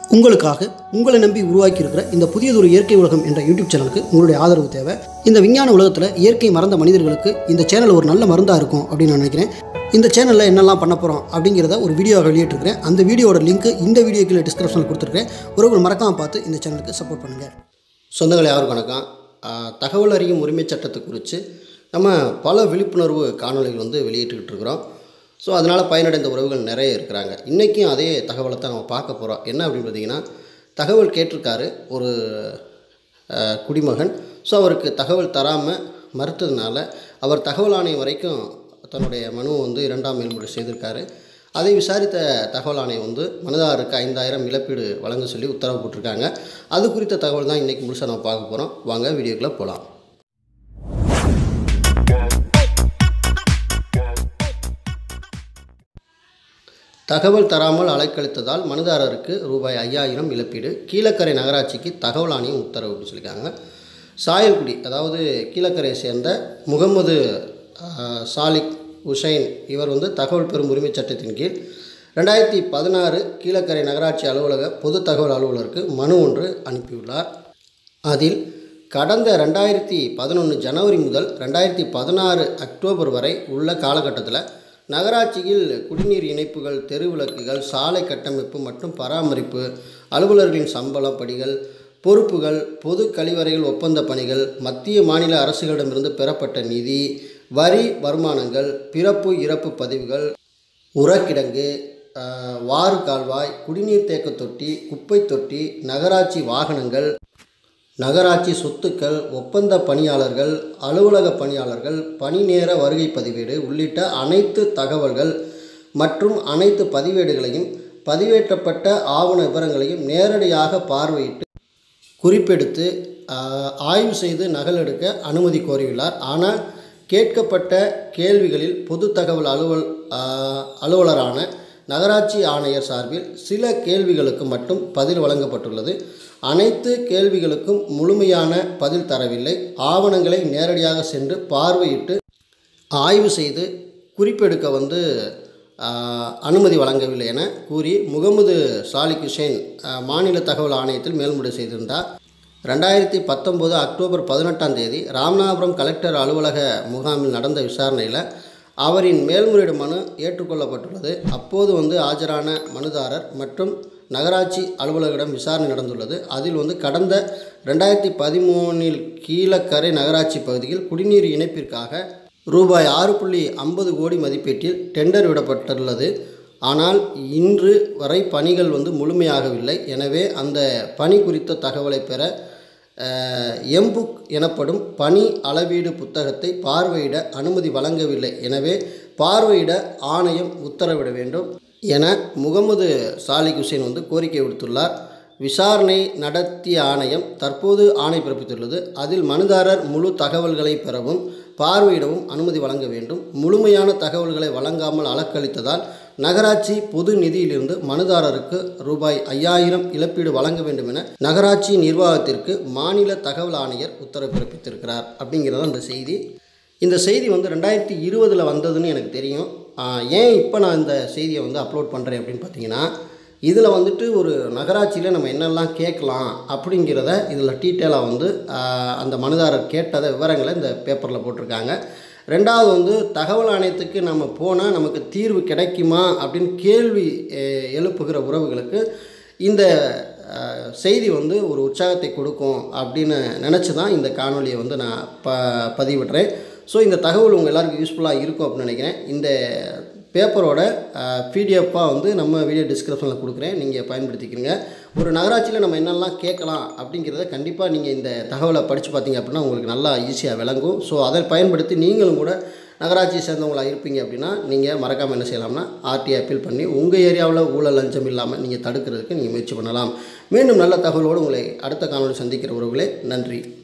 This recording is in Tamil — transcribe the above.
உங்களுக்காக உங்களை நம்பி உருவாக்கி இருக்கிற இந்த புதியதொரு இயற்கை உலகம் என்ற யூடியூப் சேனலுக்கு உங்களுடைய ஆதரவு தேவை இந்த விஞ்ஞான உலகத்தில் இயற்கை மறந்த மனிதர்களுக்கு இந்த சேனல் ஒரு நல்ல மருந்தாக இருக்கும் அப்படின்னு நான் நினைக்கிறேன் இந்த சேனலில் என்னெல்லாம் பண்ண போகிறோம் அப்படிங்கிறத ஒரு வீடியோவாக வெளியிட்டிருக்கிறேன் அந்த வீடியோட லிங்க் இந்த வீடியோ கீழே டிஸ்கிரிப்ஷனில் கொடுத்துருக்கேன் ஒருவர் மறக்காமல் பார்த்து இந்த சேனலுக்கு சப்போர்ட் பண்ணுங்கள் சொந்தங்கள் யாருக்கும் வணக்கம் ஆஹ், தகவல் அறியும் உரிமை சட்டத்தை குறித்து நம்ம பல விழிப்புணர்வு காணொளிகள் வந்து வெளியிட்டுக்கிட்டு இருக்கிறோம் ஸோ அதனால் பயனடைந்த உறவுகள் நிறைய இருக்கிறாங்க இன்றைக்கும் அதே தகவலை தான் நம்ம பார்க்க போகிறோம் என்ன அப்படின்னு பார்த்தீங்கன்னா தகவல் கேட்டிருக்காரு ஒரு ஆஹ், குடிமகன் ஸோ அவருக்கு தகவல் தராமல் மறுத்ததுனால அவர் தகவல் ஆணையம் வரைக்கும் தன்னுடைய மனுவை வந்து இரண்டாம் மேல்முறை செய்திருக்காரு அதை விசாரித்த தகவல் ஆணையம் வந்து மனதாருக்கு ஐந்தாயிரம் இழப்பீடு வழங்க சொல்லி உத்தரவு போட்டிருக்காங்க அது குறித்த தகவல் தான் இன்றைக்கி முழுசாக நம்ம பார்க்க போகிறோம் வாங்க வீடியோக்குள்ளே போகலாம் தகவல் தராமல் அலைக்கழித்ததால் மனுதாரருக்கு ரூபாய் ஐயாயிரம் இழப்பீடு கீழக்கரை நகராட்சிக்கு தகவல் ஆணையம் உத்தரவு அப்படின்னு சொல்லியிருக்காங்க சாயல்குடி அதாவது கீழக்கரையை சேர்ந்த முகமது ஆஹ், சாலிக் உசைன் இவர் வந்து தகவல் பெறும் உரிமை சட்டத்தின் கீழ் ரெண்டாயிரத்தி பதினாறு கீழக்கரை நகராட்சி அலுவலக பொது தகவல் அலுவலருக்கு மனு ஒன்று அனுப்பியுள்ளார் அதில் கடந்த ரெண்டாயிரத்தி பதினொன்று ஜனவரி முதல் ரெண்டாயிரத்தி பதினாறு அக்டோபர் வரை உள்ள காலகட்டத்தில் நகராட்சியில் குடிநீர் இணைப்புகள் தெருவிளக்குகள் சாலை கட்டமைப்பு மற்றும் பராமரிப்பு அலுவலர்களின் சம்பளம் படிகள் பொறுப்புகள் பொது கழிவறைகள் ஒப்பந்த பணிகள் மத்திய மாநில அரசுகளிடமிருந்து பெறப்பட்ட நிதி வரி வருமானங்கள் பிறப்பு இறப்பு பதிவுகள் உரக்கிடங்கு ஆஹ், வாறு கால்வாய் குடிநீர் தேக்க தொட்டி குப்பை தொட்டி நகராட்சி வாகனங்கள் நகராட்சி சொத்துக்கள் ஒப்பந்த பணியாளர்கள் அலுவலக பணியாளர்கள் பணி நேர வருகை பதிவேடு உள்ளிட்ட அனைத்து தகவல்கள் மற்றும் அனைத்து பதிவேடுகளையும் பதிவேற்றப்பட்ட ஆவண விவரங்களையும் நேரடியாக பார்வையிட்டு குறிப்பெடுத்து ஆஹ், ஆய்வு செய்து நகலெடுக்க அனுமதி கோரியுள்ளார் ஆனால் கேட்கப்பட்ட கேள்விகளில் பொது தகவல் அலுவல் ஆஹ், அலுவலரான நகராட்சி ஆணையர் சார்பில் சில கேள்விகளுக்கு மட்டும் பதில் வழங்கப்பட்டுள்ளது அனைத்து கேள்விகளுக்கும் முழுமையான பதில் தரவில்லை ஆவணங்களை நேரடியாக சென்று பார்வையிட்டு ஆய்வு செய்து குறிப்பெடுக்க வந்து ஆஹ், அனுமதி வழங்கவில்லை என கூறி முகமது சாலிக் ஹுசேன் ஆஹ், மாநில தகவல் ஆணையத்தில் மேல்முறை செய்திருந்தார் ரெண்டாயிரத்தி பத்தொம்போது அக்டோபர் பதினெட்டாம் தேதி ராமநாதபுரம் கலெக்டர் அலுவலக முகாமில் நடந்த விசாரணையில் அவரின் மேல்முறையீடு மனு ஏற்றுக்கொள்ளப்பட்டுள்ளது அப்போது வந்து ஆஜரான மனுதாரர் மற்றும் நகராட்சி அலுவலரிடம் விசாரணை நடந்துள்ளது அதில் வந்து கடந்த ரெண்டாயிரத்தி பதிமூணில் கீழக்கரை நகராட்சி பகுதியில் குடிநீர் இணைப்பிற்காக ரூபாய் ஆறு புள்ளி ஐம்பது கோடி மதிப்பீட்டில் டெண்டர் விடப்பட்டுள்ளது ஆனால் இன்று வரை பணிகள் வந்து முழுமையாகவில்லை எனவே அந்த பணி குறித்த தகவலை பெற அஹ், எம்புக் எனப்படும் பணி அளவீடு புத்தகத்தை பார்வையிட அனுமதி வழங்கவில்லை எனவே பார்வையிட ஆணையம் உத்தரவிட வேண்டும் என முகமது சாலிக் ஹுசேன் வந்து கோரிக்கை விடுத்துள்ளார் விசாரணை நடத்திய ஆணையம் தற்போது ஆணை பிறப்பித்துள்ளது அதில் மனுதாரர் முழு தகவல்களை பெறவும் பார்வையிடவும் அனுமதி வழங்க வேண்டும் முழுமையான தகவல்களை வழங்காமல் அலக்களித்ததால் நகராட்சி பொது நிதியிலிருந்து மனுதாரருக்கு ரூபாய் ஐயாயிரம் இழப்பீடு வழங்க வேண்டும் என நகராட்சி நிர்வாகத்திற்கு மாநில தகவல் ஆணையர் உத்தரவு பிறப்பித்திருக்கிறார் அப்படிங்கிறது அந்த செய்தி இந்த செய்தி வந்து ரெண்டாயிரத்தி இருபதில் வந்ததுன்னு எனக்கு தெரியும் ஆஹ் ஏன் இப்போ நான் இந்த செய்தியை வந்து அப்லோட் பண்ணுறேன் அப்படின்னு பார்த்தீங்கன்னா இதில் வந்துட்டு ஒரு நகராட்சியில் நம்ம என்னெல்லாம் கேட்கலாம் அப்படிங்கிறத இதில் டீட்டெயிலாக வந்து ஆஹ் அந்த மனுதாரர் கேட்டதை விவரங்களை இந்த பேப்பரில் போட்டிருக்காங்க ரெண்டாவது வந்து தகவல் ஆணையத்துக்கு நம்ம போனால் நமக்கு தீர்வு கிடைக்குமா அப்படின்னு கேள்வி அஹ், எழுப்புகிற உறவுகளுக்கு இந்த அஹ், செய்தி வந்து ஒரு உற்சாகத்தை கொடுக்கும் அப்படின்னு நினச்சி தான் இந்த காணொலியை வந்து நான் ப பதிவிடுறேன் ஸோ இந்த தகவல் உங்கள் எல்லாருக்கும் யூஸ்ஃபுல்லாக இருக்கும் அப்படின்னு நினைக்கிறேன் இந்த பேப்பரோட பிடிஎஃப்பாக வந்து நம்ம வீடியோ டிஸ்கிரிப்ஷனில் கொடுக்குறேன் நீங்கள் பயன்படுத்திக்கிறீங்க ஒரு நகராட்சியில் நம்ம என்னெல்லாம் கேட்கலாம் அப்படிங்கிறத கண்டிப்பாக நீங்கள் இந்த தகவலை படித்து பார்த்தீங்க அப்படின்னா உங்களுக்கு நல்லா ஈஸியாக விளங்கும் ஸோ அதை பயன்படுத்தி நீங்களும் கூட நகராட்சியை சேர்ந்தவங்களாக இருப்பீங்க அப்படின்னா நீங்கள் மறக்காமல் என்ன செய்யலாம்னா ஆர்டி அப்பீல் பண்ணி உங்கள் ஏரியாவில் ஊழல் லஞ்சம் இல்லாமல் நீங்கள் தடுக்கிறதுக்கு நீங்கள் முயற்சி பண்ணலாம் மீண்டும் நல்ல தகவலோடு உங்களை அடுத்த காணொலி சந்திக்கிற உறவுகளே நன்றி